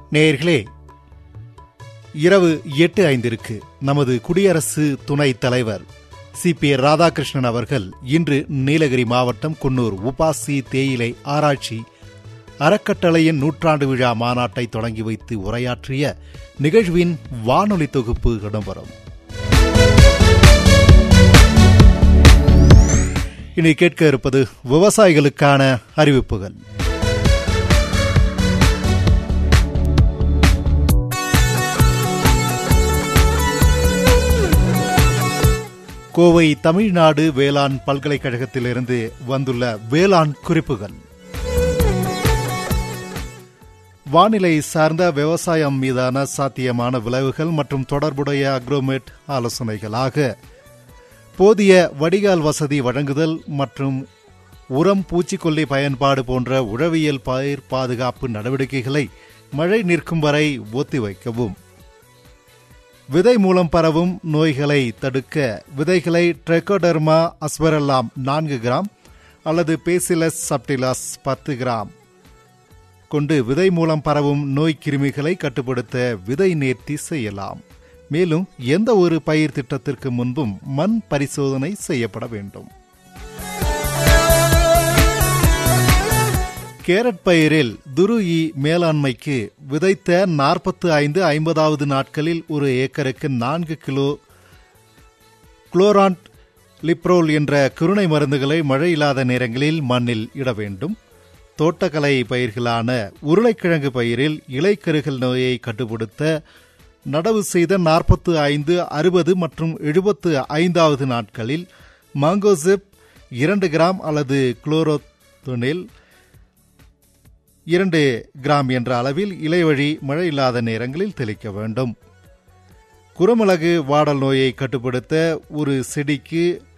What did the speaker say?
நேயர்களே இரவு எட்டு ஐந்திற்கு நமது குடியரசு துணைத் தலைவர் சி பி ராதாகிருஷ்ணன் அவர்கள் இன்று நீலகிரி மாவட்டம் குன்னூர் உபாசி தேயிலை ஆராய்ச்சி அறக்கட்டளையின் நூற்றாண்டு விழா மாநாட்டை தொடங்கி வைத்து உரையாற்றிய நிகழ்வின் வானொலி தொகுப்பு இடம்பெறும் இனி கேட்க இருப்பது விவசாயிகளுக்கான அறிவிப்புகள் கோவை தமிழ்நாடு வேளாண் பல்கலைக்கழகத்திலிருந்து வந்துள்ள வேளாண் குறிப்புகள் வானிலை சார்ந்த விவசாயம் மீதான சாத்தியமான விளைவுகள் மற்றும் தொடர்புடைய அக்ரோமேட் ஆலோசனைகளாக போதிய வடிகால் வசதி வழங்குதல் மற்றும் உரம் பூச்சிக்கொல்லி பயன்பாடு போன்ற உழவியல் பயிர் பாதுகாப்பு நடவடிக்கைகளை மழை நிற்கும் வரை ஒத்திவைக்கவும் விதை மூலம் பரவும் நோய்களை தடுக்க விதைகளை ட்ரெக்கோடர்மா அஸ்வரெல்லாம் நான்கு கிராம் அல்லது பேசிலஸ் சப்டிலாஸ் பத்து கிராம் கொண்டு விதை மூலம் பரவும் நோய் கிருமிகளை கட்டுப்படுத்த விதை நேர்த்தி செய்யலாம் மேலும் எந்த ஒரு பயிர் திட்டத்திற்கு முன்பும் மண் பரிசோதனை செய்யப்பட வேண்டும் கேரட் பயிரில் துருஇ மேலாண்மைக்கு விதைத்த நாற்பத்து ஐந்து ஐம்பதாவது நாட்களில் ஒரு ஏக்கருக்கு நான்கு கிலோ குளோரான்ட் லிப்ரோல் என்ற குருணை மருந்துகளை மழை இல்லாத நேரங்களில் மண்ணில் இட வேண்டும் தோட்டக்கலை பயிர்களான உருளைக்கிழங்கு பயிரில் இலைக்கருகல் நோயை கட்டுப்படுத்த நடவு செய்த நாற்பத்து ஐந்து அறுபது மற்றும் எழுபத்து ஐந்தாவது நாட்களில் மாங்கோசிப் இரண்டு கிராம் அல்லது குளோரோத்தொனில் இரண்டு கிராம் என்ற அளவில் இலைவழி மழை இல்லாத நேரங்களில் தெளிக்க வேண்டும் குறுமிளகு வாடல் நோயை கட்டுப்படுத்த ஒரு செடிக்கு